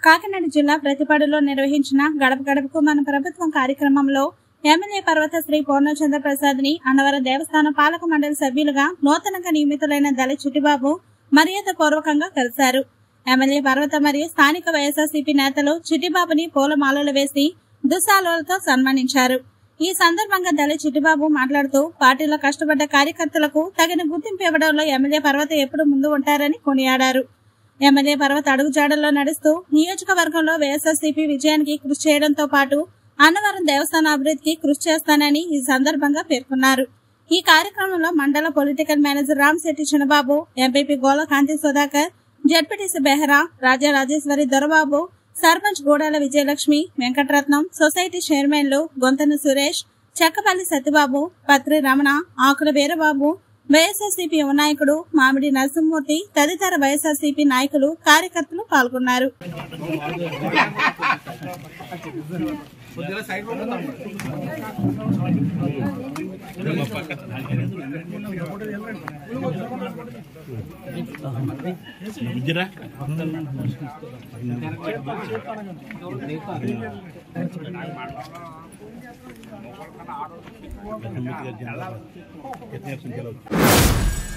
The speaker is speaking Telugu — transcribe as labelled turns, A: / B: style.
A: కాకినాడ జిల్లా ప్రతిపాడులో నిర్వహించిన గడప గడపకు మన ప్రభుత్వం కార్యక్రమంలో ఎమ్మెల్యే పర్వత శ్రీ పూర్ణచంద్ర ప్రసాద్ ని అన్నవరం దేవస్థానం పాలక మండలి సభ్యులుగా నూతనంగా నియమితులైన దళ చిట్టిబాబు మర్యాద పూర్వకంగా కలిశారు ఎమ్మెల్యే పర్వత మరియు స్థానిక వైఎస్ఆర్సీపీ నేతలు చిట్టిబాబుని పూలమాలలు వేసి దుస్సాలతో సన్మానించారు ఈ సందర్భంగా దళ చిట్టిబాబు మాట్లాడుతూ పార్టీలో కష్టపడ్డ కార్యకర్తలకు తగిన గుర్తింపు ఇవ్వడంలో ఎమ్మెల్యే పర్వత ఎప్పుడు ముందు ఉంటారని కొనియాడారు ఎమ్మెల్యే పర్వత అడుగుజాడల్లో నడుస్తూ నియోజకవర్గంలో వైఎస్ఆర్సీపీ విజయానికి కృషి చేయడంతో పాటు అన్నవరం దేవస్థాన అభివృద్ధికి కృషి చేస్తానని ఈ సందర్భంగా పేర్కొన్నారు ఈ కార్యక్రమంలో మండల political manager Ramsetty Chinnababu MPP Gola Kanthi Sudhakar ZPTC Behara Raja Rajeswari Dorababu sarpanch Gudala Vijayalakshmi Venkataratnam society చైర్మన్లు గొంతన సురేష్ చెక్కపల్లి సత్యబాబు పత్రి రమణ ఆకుల వీరబాబు వైఎస్ఆర్సీపీ యువ నాయకుడు మామిడి నరసింహమూర్తి తదితర వైఎస్ఆర్సీపీ నాయకులు కార్యకర్తలు పాల్గొన్నారు
B: గుజరా कितने